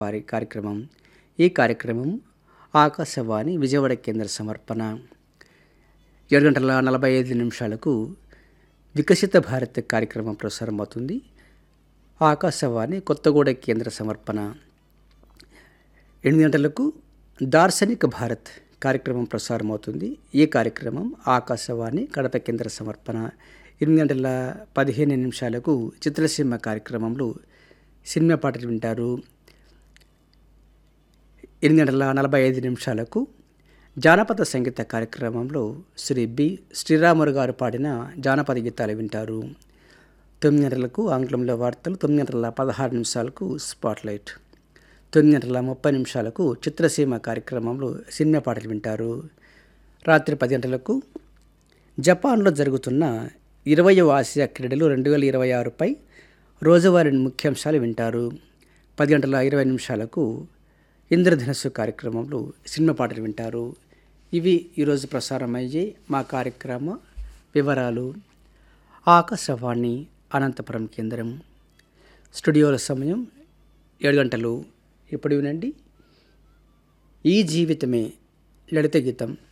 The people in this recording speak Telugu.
వారి కార్యక్రమం ఈ కార్యక్రమం ఆకాశవాణి విజయవాడ కేంద్ర సమర్పణ ఏడు గంటల నలభై ఐదు నిమిషాలకు వికసిత భారత్ కార్యక్రమం ప్రసారం అవుతుంది ఆకాశవాణి కొత్తగూడ కేంద్ర సమర్పణ ఎనిమిది గంటలకు దార్శనిక భారత్ కార్యక్రమం ప్రసారం అవుతుంది ఈ కార్యక్రమం ఆకాశవాణి కడప కేంద్ర సమర్పణ ఎనిమిది గంటల పదిహేను నిమిషాలకు చిత్రసీమ కార్యక్రమంలో సినిమా పాటలు వింటారు ఎనిమిది గంటల నలభై ఐదు నిమిషాలకు జానపద సంగీత కార్యక్రమంలో శ్రీ బి శ్రీరాములు గారు పాడిన జానపద గీతాలు వింటారు తొమ్మిది గంటలకు ఆంగ్లంలో వార్తలు తొమ్మిది గంటల పదహారు నిమిషాలకు స్పాట్లైట్ తొమ్మిది గంటల ముప్పై నిమిషాలకు చిత్రసీమ కార్యక్రమంలో సినిమా పాటలు వింటారు రాత్రి పది గంటలకు జపాన్లో జరుగుతున్న ఇరవయవ ఆసియా క్రీడలు రెండు వేల ఇరవై ఆరుపై రోజువారీ ముఖ్యాంశాలు వింటారు పది గంటల ఇరవై నిమిషాలకు ఇంద్రధనస్సు కార్యక్రమంలో సినిమా పాటలు వింటారు ఇవి ఈరోజు ప్రసారం అయ్యే మా కార్యక్రమ వివరాలు ఆకాశవాణి అనంతపురం కేంద్రం స్టూడియోల సమయం ఏడు గంటలు ఇప్పుడు వినండి ఈ జీవితమే లలిత గీతం